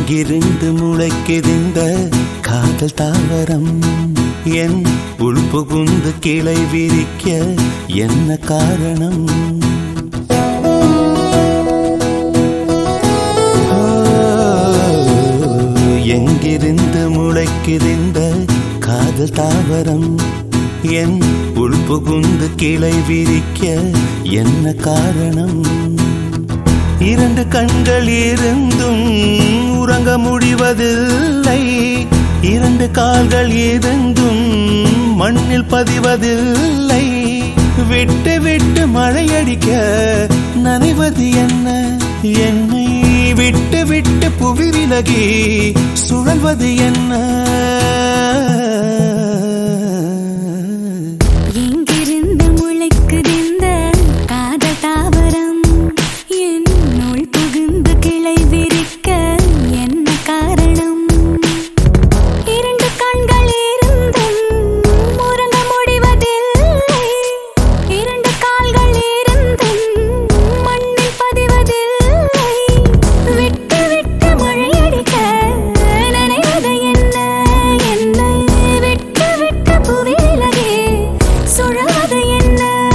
எங்கிருந்து முளைக்குதிந்த காதல் தாவரம் என் உள்புகுந்து கிளை விரிக்க என்ன காரணம் ஓ, எங்கிருந்து முளைக்குதிந்த காதல் தாவரம் என் உள்புகுந்து கிளை விரிக்க என்ன காரணம் இரண்டு கண்கள் இருந்தும் உறங்க முடிவதில்லை இரண்டு கால்கள் இருந்தும் மண்ணில் பதிவதில்லை விட்டு விட்டு மழையடிக்க நனைவது என்ன என்னை விட்டு விட்டு புவி விலகி சுழல்வது என்ன எங்கிருந்து முளைக்குதிந்த காதல் தாவரம் என் உள் புகுந்து கிளை விரிக்க என்ன காரணம் இரண்டு கண்கள் இருந்தும் உறங்க முடிவதில்லை இரண்டு கால்கள் இருந்தும் மண்ணில் பதிவதில்லை விட்டு விட்டு மழையடிக்க நனைவது என்ன என்னை விட்டு விட்டு புவி விலகி சுழவது என்ன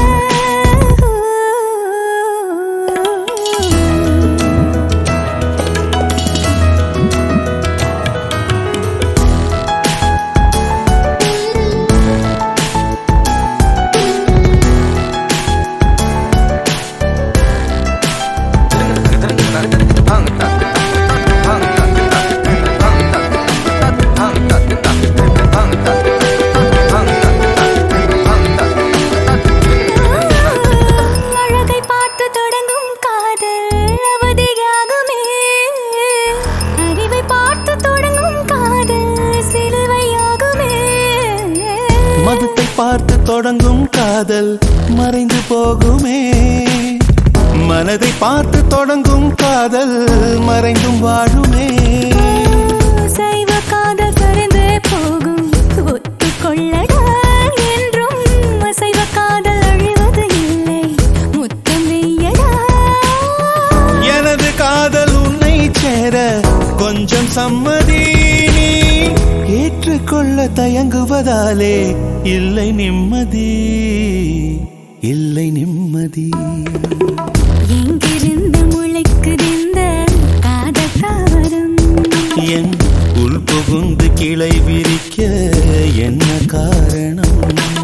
அழகை பார்த்து தொடங்கும் காதல் அவதியாகுமே அறிவை பார்த்து தொடங்கும் காதல் சிலுவையாகுமே மதத்தை பார்த்து தொடங்கும் காதல் மறைந்து போகுமே மனதை பார்த்து தொடங்கும் காதல் மறைந்தும் வாழுமே சைவ காதல் கரைந்தே போகும் ஒத்துக்கொள்ளடா என்றும் அசைவ காதல் அழிவது இல்லை முத்தம் வெய்யடா எனது காதல் உன்னை சேர கொஞ்சம் சம்மதி நீ ஏற்றுக்கொள்ள தயங்குவதாலே இல்லை நிம்மதி இல்லை நிம்மதி எங்கிருந்து முளைக்குதிந்த காதல் தாவரம் என் உள் புகுந்து கிளை விரிக்க என்ன காரணம்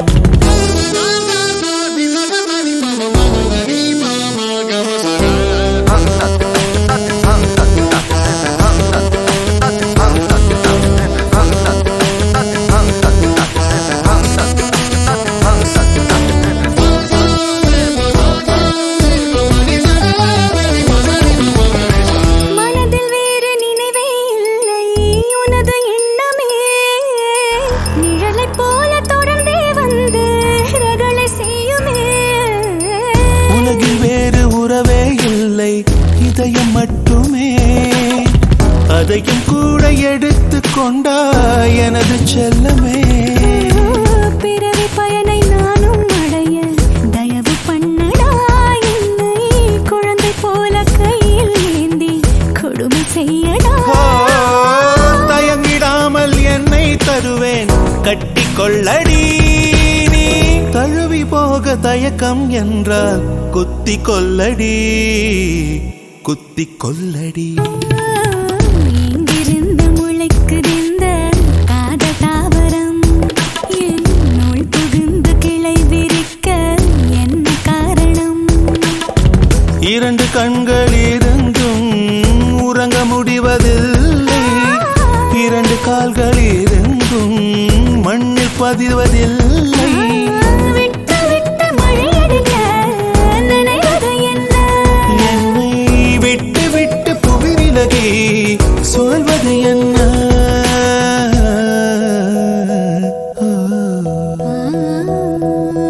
மனதில் வேறு நினைவே இல்லை உனது எண்ணமே நிழலைப் போல தொடர்ந்தே வந்து ரகளை செய்யுமே உலகில் வேறு உறவே இல்லை இதயம் மட்டுமே அதையும் கூட எடுத்து கொண்டா எனது செல்லமே பிறவி பயனை நானும் அடைய தயவு பண்ணடா என்னை குழந்தை போல கையில் ஏந்தி கொடுமை செய்யடா ஓ, தயங்கிடாமல் என்னை தருவேன் கட்டி கொள்ளடி நீ தழுவி போக தயக்கம் என்றால் குத்தி கொல்லடி குத்தி கொல்லடி எங்கிருந்து முளைக்குதிந்த காதல் தாவரம் என் உள் புகுந்து கிளை விரிக்க என்ன காரணம் இரண்டு கண்கள் இருந்தும் உறங்க முடிவதில்லை இரண்டு கால்கள் இருந்தும் மண்ணில் பதிவதில்லை விட்டு விட்டு மழையடிக்க நினைவது என்ன என்னை விட்டு விட்டு புவி விலகி சொல்வது என்ன ஆ